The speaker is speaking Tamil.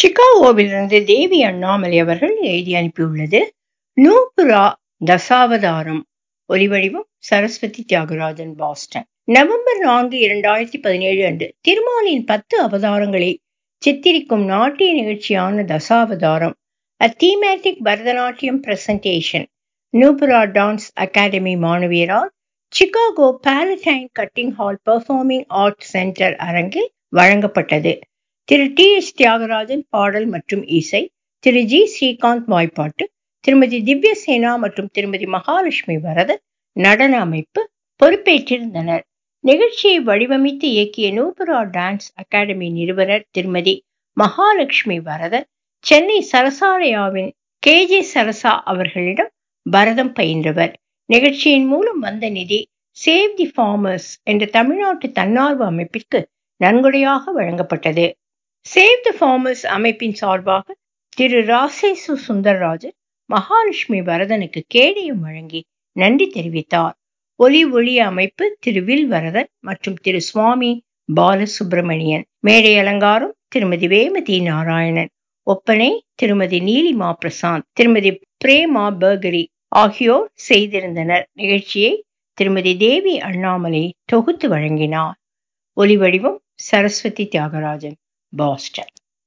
சிகாகோவிலிருந்து தேவி அண்ணாமலை அவர்கள் எழுதி அனுப்பியுள்ளது நூபுரா தசாவதாரம் ஒலிவடிவம் சரஸ்வதி தியாகராஜன் பாஸ்டன் நவம்பர் நான்கு இரண்டாயிரத்தி பதினேழு அன்று திருமாலின் பத்து அவதாரங்களை சித்திரிக்கும் நாட்டிய நிகழ்ச்சியான Dashavataram a thematic Bharatanatyam presentation Nupura dance academy மாணவியரால் Chicago Palatine Cutting Hall performing art centre அரங்கில் வழங்கப்பட்டது திரு டி எஸ் தியாகராஜன் பாடல் மற்றும் இசை திரு ஜி ஸ்ரீகாந்த் வாய்ப்பாட்டு திருமதி திவ்யசேனா மற்றும் திருமதி மகாலட்சுமி வரதன் நடன அமைப்பு பொறுப்பேற்றிருந்தனர் நிகழ்ச்சியை வடிவமைத்து இயக்கிய நூபுரா டான்ஸ் அகாடமி நிறுவனர் திருமதி மகாலட்சுமி வரதன் சென்னை சரசாலயாவின் கே ஜே சரசா அவர்களிடம் பரதம் பயின்றவர் நிகழ்ச்சியின் மூலம் வந்த நிதி சேவ் தி ஃபார்மர்ஸ் என்ற தமிழ்நாட்டு தன்னார்வ அமைப்பிற்கு நன்கொடையாக வழங்கப்பட்டது சேவ் தி ஃபார்மர்ஸ் அமைப்பின் சார்பாக திரு ராசேசு சுந்தரராஜன் மகாலட்சுமி வரதனுக்கு கேடயம் வழங்கி நன்றி தெரிவித்தார் ஒலி ஒளி அமைப்பு திரு வில் வரதன் மற்றும் திரு சுவாமி பாலசுப்பிரமணியன் மேடை அலங்காரம் திருமதி வேமதி நாராயணன் ஒப்பனை திருமதி நீலிமா பிரசாந்த் திருமதி பிரேமா பர்கரி ஆகியோர் செய்திருந்தனர் நிகழ்ச்சியை திருமதி தேவி அண்ணாமலை தொகுத்து வழங்கினார் ஒலி வடிவம் சரஸ்வதி தியாகராஜன் பாஸ்டன்